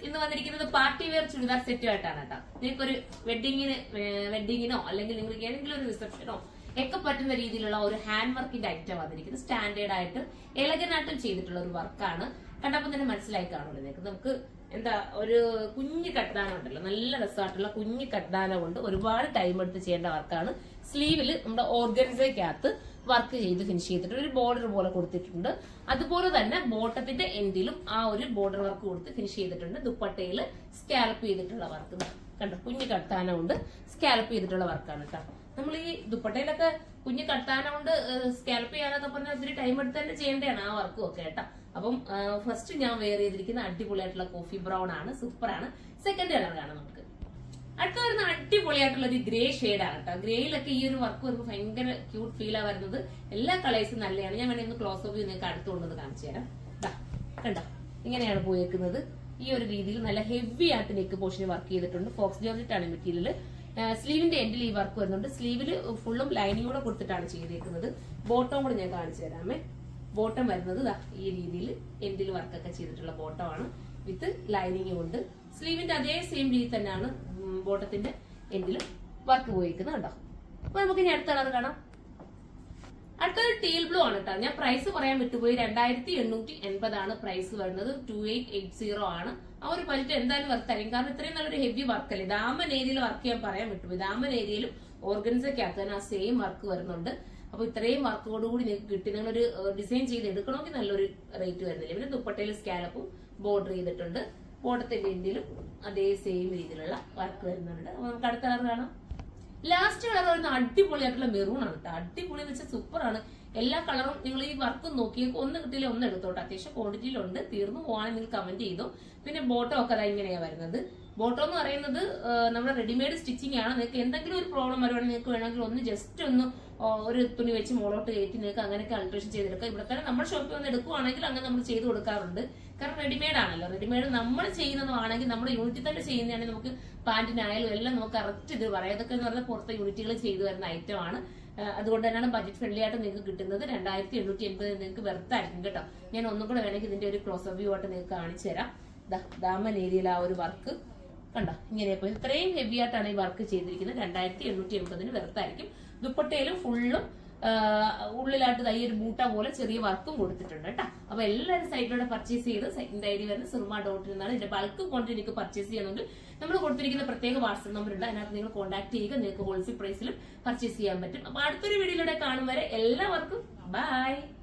ഇന്ന് വന്നിരിക്കുന്നത് party wear churidar സെറ്റുമായിട്ടാണ് കേട്ടോ നിങ്ങൾക്ക് ഒരു വെഡിങ്ങിന് വെഡിങ്ങിനോ അല്ലെങ്കിൽ നിങ്ങൾക്ക് ഏതെങ്കിലും ഒരു റിസപ്ഷനോ ഒക്കെ പറ്റുന്ന രീതിയിലുള്ള ഒരു ഹാൻഡ് വർക്കിന്റെ ഐറ്റം വന്നിരിക്കുന്നത് സ്റ്റാൻഡേർഡ് ആയിട്ട് എലഗനായിട്ടും ചെയ്തിട്ടുള്ള ഒരു വർക്കാണ് കണ്ടപ്പോൾ തന്നെ മനസ്സിലായി കാണുമല്ലോ നിങ്ങൾക്ക് നമുക്ക് എന്താ ഒരു കുഞ്ഞു കട്ടാനം ഉണ്ടല്ലോ നല്ല രസമായിട്ടുള്ള കുഞ്ഞു കട്ടാനം കൊണ്ട് ഒരുപാട് ടൈം എടുത്ത് ചെയ്യേണ്ട വർക്കാണ് സ്ലീവിൽ നമ്മുടെ ഓർഗൻസയ്ക്കകത്ത് വർക്ക് ചെയ്ത് ഫിനിഷ് ചെയ്തിട്ട് ഒരു ബോർഡർ പോലെ കൊടുത്തിട്ടുണ്ട് അതുപോലെ തന്നെ ബോട്ടത്തിന്റെ എൻഡിലും ആ ഒരു ബോർഡർ വർക്ക് കൊടുത്ത് ഫിനിഷ് ചെയ്തിട്ടുണ്ട് ദുപ്പട്ടയിൽ സ്കാലപ്പ് ചെയ്തിട്ടുള്ള വർക്ക് കണ്ടോ കുഞ്ഞു കട്ടാനം കൊണ്ട് സ്കാലപ്പ് ചെയ്തിട്ടുള്ള വർക്കാണ് കേട്ടോ നമ്മൾ ഈ ദുപ്പട്ടയിലൊക്കെ കുഞ്ഞു കട്ടാനം കൊണ്ട് സ്കാലപ്പ് ചെയ്യാനൊക്കെ പറഞ്ഞാൽ ഒത്തിരി ടൈം എടുത്ത് തന്നെ ചെയ്യേണ്ടതാണ് ആ വർക്കും ഒക്കെ കേട്ടോ അപ്പം ഫസ്റ്റ് ഞാൻ വെയർ ചെയ്തിരിക്കുന്ന അടിപൊളിയായിട്ടുള്ള കോഫി ബ്രൗൺ ആണ് സൂപ്പർ ആണ് സെക്കൻഡ് കളർ കാണാം നമുക്ക് അടുത്ത വരുന്ന അടിപൊളിയായിട്ടുള്ള ഒരു ഗ്രേ ആണ് കേട്ടോ ഗ്രേയിലൊക്കെ ഈ ഒരു വർക്ക് വരുമ്പോൾ ഭയങ്കര ക്യൂട്ട് ഫീലാ വരുന്നത് എല്ലാ കളേഴ്സും നല്ലതാണ് ഞാൻ വേണമെങ്കിൽ ഒന്ന് ക്ലോസ് ഓഫ് നിങ്ങൾക്ക് അടുത്ത് കൊണ്ടുവന്ന് കാണിച്ചു തരാം ദാ, കണ്ടോ ഇങ്ങനെയാണ് പോയേക്കുന്നത് ഈ ഒരു രീതിയിൽ നല്ല ഹെവി ആയിട്ട് നെക്ക് പോർഷന് വർക്ക് ചെയ്തിട്ടുണ്ട് ഫോക്സ് ജോർജറ്റ് ആണ് മെറ്റീരിയൽ സ്ലീവിന്റെ എൻഡിൽ ഈ വർക്ക് വരുന്നുണ്ട് സ്ലീവിൽ ഫുള്ളും ലൈനിങ് കൂടെ കൊടുത്തിട്ടാണ് ചെയ്തേക്കുന്നത് ബോട്ടം കൂടെ ഞാൻ കാണിച്ചു തരാമേ ബോട്ടം വരുന്നത് ദാ ഈ രീതിയിൽ എൻഡിൽ വർക്കൊക്കെ ചെയ്തിട്ടുള്ള ബോട്ടമാണ് വിത്ത് ലൈനിങ് ഉണ്ട് സ്ലീവിന്റെ അതേ സെയിം രീതി തന്നെയാണ് ബോട്ടത്തിന്റെ എൻഡിൽ വർക്ക് പോയിരിക്കുന്നത് കണ്ടോ അപ്പൊ നമുക്ക് ഇനി അടുത്ത കളർ കാണാം അടുത്തത് ടീൽ ബ്ലൂ ആണ് കേട്ടോ ഞാൻ പ്രൈസ് പറയാൻ വിട്ടുപോയി രണ്ടായിരത്തി എണ്ണൂറ്റി എൺപതാണ് പ്രൈസ് വരുന്നത് ടു എയ്റ്റ് എയ്റ്റ് സീറോ ആണ് ആ ഒരു ബജറ്റ് എന്തായാലും വർക്ക് ആയിരിക്കും കാരണം ഇത്രയും നല്ലൊരു ഹെവി വർക്ക് അല്ലേ ദാമൻ ഏരിയയിൽ വർക്ക് ചെയ്യാൻ പറയാൻ വിട്ടുപോയി ദാമൻ ഏരിയയിലും ഓർഗൻസയ്ക്കകത്ത് തന്നെ ആ സെയിം വർക്ക് വരുന്നുണ്ട് അപ്പൊ ഇത്രയും വർക്കോടുകൂടി നിങ്ങൾക്ക് കിട്ടി നിങ്ങളൊരു ഡിസൈൻ ചെയ്ത് എടുക്കണമെങ്കിൽ നല്ലൊരു റേറ്റ് വരുന്നില്ല പിന്നെ ദുപ്പട്ടയിൽ സ്കാലപ്പും ബോർഡർ ചെയ്തിട്ടുണ്ട് ബോട്ടത്തിന്റെ ഇന്ത്യയിലും അതേ സെയിം രീതിയിലുള്ള വർക്ക് വരുന്നുണ്ട് അപ്പൊ നമുക്ക് അടുത്ത കളർ കാണാം ലാസ്റ്റ് കളർ വരുന്ന അടിപൊളിയായിട്ടുള്ള മെറൂൺ ആണ് കേട്ടോ അടിപൊളി എന്ന് വെച്ചാൽ സൂപ്പർ ആണ് എല്ലാ കളറും നിങ്ങൾ ഈ വർക്ക് നോക്കി ഒന്ന് കിട്ടിയില്ല ഒന്ന് എടുത്തോട്ടെ അത്യാവശ്യം ക്വാണ്ടിറ്റിയിലുണ്ട് തീർന്നു പോവാണെങ്കിൽ നിങ്ങൾ കമന്റ് ചെയ്തു പിന്നെ ബോട്ടോ ഒക്കെ അതാ ഇങ്ങനെയാ വരുന്നത് ബോട്ടോ എന്ന് പറയുന്നത് ആ, നമ്മുടെ റെഡിമെയ്ഡ് സ്റ്റിച്ചിങ് ആണ് നിങ്ങൾക്ക് എന്തെങ്കിലും ഒരു പ്രോബ്ലം വരുവാണെങ്കിൽ നിങ്ങൾക്ക് വേണമെങ്കിൽ ഒന്ന് ജസ്റ്റ് ഒന്ന് ആ, ഒരു തുണി വെച്ച് മുകളോട്ട് കയറ്റി നിങ്ങൾക്ക് അങ്ങനെയൊക്കെ അൾട്രേഷൻ ചെയ്തെടുക്കാം ഇവിടെ തന്നെ നമ്മുടെ ഷോപ്പിൽ വന്ന് എടുക്കുവാണെങ്കിൽ അങ്ങനെ നമ്മൾ ചെയ്ത് കൊടുക്കാറുണ്ട് കാരണം റെഡിമെയ്ഡ് ആണല്ലോ റെഡിമെയ്ഡ് നമ്മൾ ചെയ്യുന്നതാണെങ്കിൽ നമ്മുടെ യൂണിറ്റിൽ തന്നെ ചെയ്യുന്നതാണെങ്കിൽ നമുക്ക് പാന്റിനായാലും എല്ലാം നമുക്ക് കറക്റ്റ് ഇത് പറയാം ഇതൊക്കെ എന്ന് പറഞ്ഞാൽ പുറത്തെ യൂണിറ്റുകൾ ചെയ്തു വരുന്ന ഐറ്റം ആണ് ആ, അതുകൊണ്ട് തന്നെയാണ് ബജറ്റ് ഫ്രണ്ട്ലി ആയിട്ട് നിങ്ങൾക്ക് കിട്ടുന്നത് രണ്ടായിരത്തി എണ്ണൂറ്റി എൺപത് നിങ്ങൾക്ക് വെറുത്തായിരിക്കും കേട്ടോ ഞാൻ ഒന്നും കൂടെ വേണമെങ്കിൽ ഇതിന്റെ ഒരു ക്ലോസ് വ്യൂ ആയിട്ട് നിങ്ങൾക്ക് കാണിച്ചു തരാം ദാ, ദാമൻ ഏരിയയിൽ ആ ഒരു വർക്ക് കണ്ടോ ഇങ്ങനെ പോയി ഇത്രയും ഹെവി ആയിട്ടാണ് ഈ വർക്ക് ചെയ്തിരിക്കുന്നത് രണ്ടായിരത്തി എണ്ണൂറ്റി എൺപതിന് വെറുത്തായിരിക്കും ദുപ്പട്ടയിലും ഫുള്ളും ഉള്ളിലായിട്ട് ദാ ഈ ഒരു ബൂട്ട പോലെ ചെറിയ വർക്കും കൊടുത്തിട്ടുണ്ട് കേട്ടോ അപ്പൊ എല്ലാവരും സൈറ്റിലൂടെ പർച്ചേസ് ചെയ്ത് സൈറ്റിന്റെ ഐ ഡി വരുന്ന സിർമ ഡോട്ട് നിന്നാണ് ഇതിന്റെ ബൾക്ക് ക്വാണ്ടിറ്റി നിങ്ങൾക്ക് പർച്ചേസ് ചെയ്യണമെങ്കിൽ നമ്മൾ കൊടുത്തിരിക്കുന്ന പ്രത്യേക വാട്സ്ആപ്പ് നമ്പർ ഉണ്ട് അതിനകത്ത് നിങ്ങൾ കോൺടാക്ട് ചെയ്യുക നിങ്ങൾക്ക് ഹോൾസെയിൽ പ്രൈസിലും പർച്ചേസ് ചെയ്യാൻ പറ്റും അപ്പൊ അടുത്തൊരു വീഡിയോയിലൂടെ കാണും വരെ എല്ലാവർക്കും ബൈ